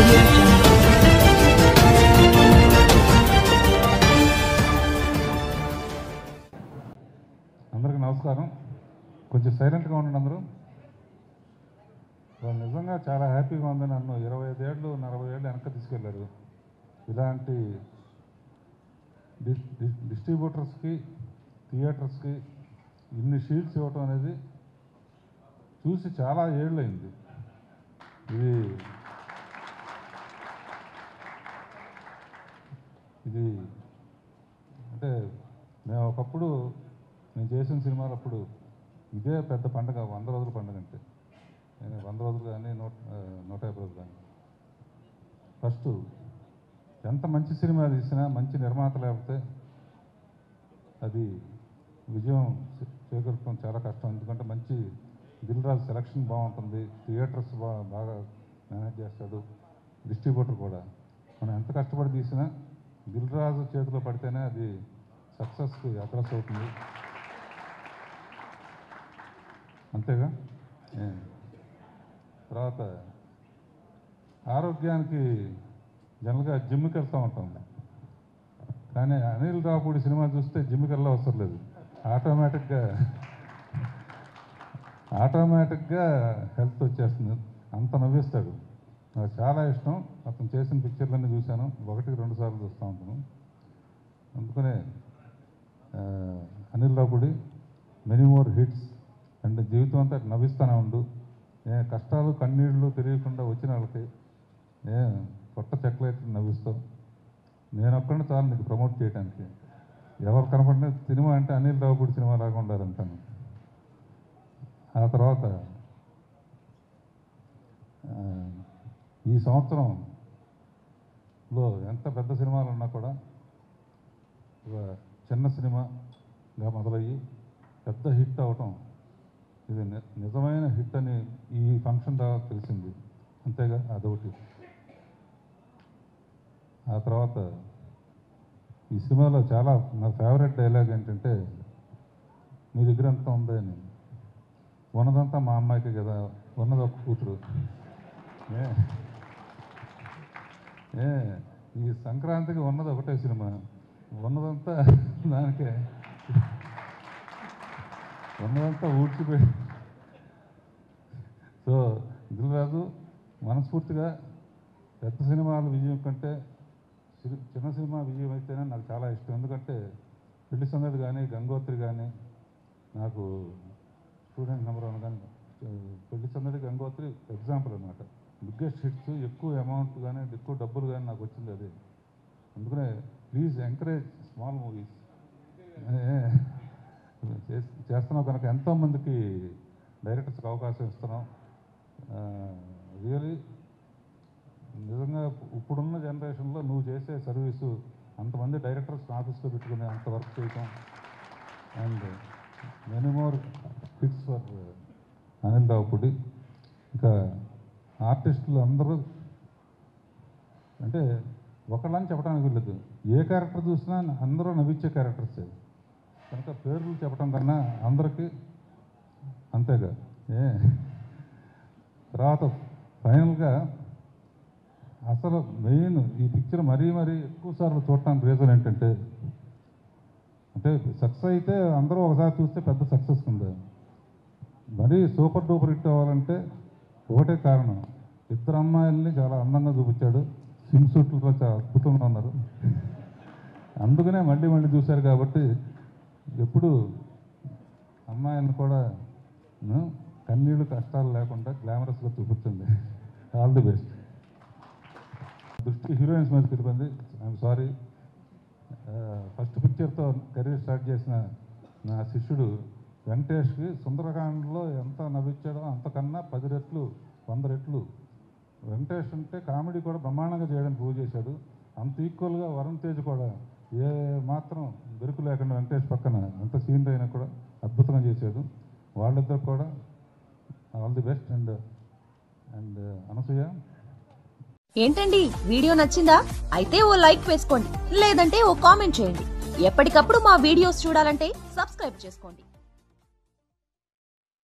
audio jungle. అందరికీ నమస్కారం కొంచెం సైలెంట్గా ఉండండి అందరూ వాళ్ళు నిజంగా చాలా హ్యాపీగా ఉంది నన్ను ఇరవై ఐదేళ్ళు నలభై ఏళ్ళు వెనక తీసుకెళ్ళారు ఇలాంటి డి- డి- డిస్ట్రిబ్యూటర్స్కి థియేటర్స్కి ఇన్ని షీట్స్ ఇవ్వటం అనేది చూసి చాలా ఏళ్ళైంది ఇది ఇది అంటే మేము ఒకప్పుడు నేను చేసిన సినిమాలు అప్పుడు ఇదే పెద్ద పండగ వంద రోజుల పండగ అంటే నేను వంద రోజులు కానీ నూట ఆ, నూట యాభై రోజులు కానీ ఫస్ట్ ఎంత మంచి సినిమా తీసినా మంచి నిర్మాత లేకపోతే అది విజయం చే- చేకూర్చడం చాలా కష్టం ఎందుకంటే మంచి దిల్ రాజు సెలక్షన్ బాగుంటుంది థియేటర్స్ బా బాగా మేనేజ్ చేస్తాడు డిస్ట్రిబ్యూటర్ కూడా మనం ఎంత కష్టపడి తీసినా దిల్ రాజు చేతిలో పడితేనే అది సక్సెస్కి అడ్రస్ అవుతుంది అంతేగా ఏ. తర్వాత ఆరోగ్యానికి జనరల్గా జిమ్కి వెళ్తూ ఉంటాం కానీ అనిల్ రావుపూడి సినిమా చూస్తే జిమ్కి వెళ్ళ అవసరం లేదు ఆటోమేటిక్గా ఆటోమేటిక్గా హెల్త్ వచ్చేస్తుంది అంత నవ్విస్తాడు నాకు చాలా ఇష్టం అతను చేసిన పిక్చర్లన్నీ చూశాను ఒకటికి రెండు సార్లు చూస్తూ ఉంటాను అందుకనే ఆ, Anil Ravipudi many more hits and జీవితం అంతా నవ్విస్తూనే ఉండు ఏ కష్టాలు కన్నీళ్ళు తెలియకుండా వచ్చిన వాళ్ళకి ఏ కొత్త చెక్కలైతే నవ్విస్తావు నేను ఒక్కడిని చాలు నీకు ప్రమోట్ చేయడానికి ఎవరు కనపడినా సినిమా అంటే అనిల్ రావుపూడి సినిమా లాగా ఉండాలంటాను ఆ తర్వాత ఆ, ఈ సంవత్సరంలో ఎంత పెద్ద సినిమాలు ఉన్నా కూడా ఒక చిన్న సినిమాగా మొదలయ్యి పెద్ద హిట్ అవటం ఇది ని- నిజమైన హిట్ అని ఈ ఫంక్షన్ ద్వారా తెలిసింది అంతేగా అదొకటి ఆ తర్వాత ఈ సినిమాలో చాలా నా ఫేవరెట్ డైలాగ్ ఏంటంటే మీ దగ్గర ఎంత ఉంది అని ఉన్నదంతా మా అమ్మాయికి కదా ఉన్నది ఒక కూతురు ఏ ఏ ఈ సంక్రాంతికి ఉన్నది ఒకటే సినిమా ఉన్నదంతా దానికే ఉన్నదంతా ఊడ్చిపోయి సో దిల్రాజు మనస్ఫూర్తిగా పెద్ద సినిమాల విజయం కంటే సి- చిన్న సినిమా విజయం అయితేనే నాకు చాలా ఇష్టం ఎందుకంటే పెళ్లి సందడి కానీ గంగోత్రి కానీ నాకు స్టూడెంట్ నెంబర్ వన్ కానీ పెళ్లి సందడి గంగోత్రి ఎగ్జాంపుల్ అనమాట బిగ్గెస్ట్ హిట్స్ ఎక్కువ అమౌంట్ కానీ ఎక్కువ డబ్బులు కానీ నాకు వచ్చింది అదే అందుకనే ప్లీజ్ ఎంకరేజ్ స్మాల్ మూవీస్ చేస్తున్నాం కనుక ఎంతోమందికి డైరెక్టర్స్కి అవకాశం ఇస్తున్నాం రియలీ నిజంగా ఇప్పుడున్న జనరేషన్లో నువ్వు చేసే సర్వీసు అంతమంది డైరెక్టర్స్ ఆఫీస్లో పెట్టుకుని అంత వర్క్ చేయటం and many more hits for Anil Ravipudi ఇంకా ఆర్టిస్టులు అందరూ అంటే ఒకళ్ళని చెప్పడానికి వీళ్ళదు ఏ క్యారెక్టర్ చూసినా అందరూ నవ్వించే క్యారెక్టర్సే కనుక పేర్లు చెప్పడం కన్నా అందరికీ అంతేగా ఏ తర్వాత ఫైనల్గా అసలు మెయిన్ ఈ పిక్చర్ మరీ మరీ ఎక్కువ సార్లు చూడటానికి రీజన్ ఏంటంటే అంటే సక్సెస్ అయితే అందరూ ఒకసారి చూస్తే పెద్ద సక్సెస్ ఉంది మరీ సూపర్ డూపర్ హిట్ అవ్వాలంటే ఒకటే కారణం ఇద్దరు అమ్మాయిల్ని చాలా అందంగా చూపించాడు స్విమ్ సూట్లతో చాలా అద్భుతంగా ఉన్నారు అందుకనే మళ్ళీ మళ్ళీ చూశారు కాబట్టి ఎప్పుడు అమ్మాయిలను కూడా ను, కన్నీళ్ళు కష్టాలు లేకుండా గ్లామరస్గా చూపించండి ఆల్ ది బెస్ట్ దృష్టి హీరోయిన్స్ మీద తిరిగింది ఐఎమ్ సారీ ఫస్ట్ పిక్చర్తో కెరీర్ స్టార్ట్ చేసిన నా శిష్యుడు వెంకటేష్కి సుందరకాండలో ఎంత నవ్వించాడో అంతకన్నా పది రెట్లు వంద రెట్లు వెంకటేష్ అంటే కామెడీ కూడా బ్రహ్మాండంగా చేయడానికి ప్రూవ్ చేశాడు అంత ఈక్వల్గా వరుణ్ తేజ్ కూడా ఏ మాత్రం బెరుకు లేకుండా వెంకటేష్ పక్కన ఎంత సీన్ అయినా కూడా అద్భుతంగా చేశాడు వాళ్ళిద్దరు కూడా all the best and and Anasuya ఏంటండి వీడియో నచ్చిందా అయితే ఓ లైక్ వేసుకోండి లేదంటే ఓ కామెంట్ చేయండి ఎప్పటికప్పుడు మా వీడియోస్ చూడాలంటే సబ్స్క్రైబ్ చేసుకోండి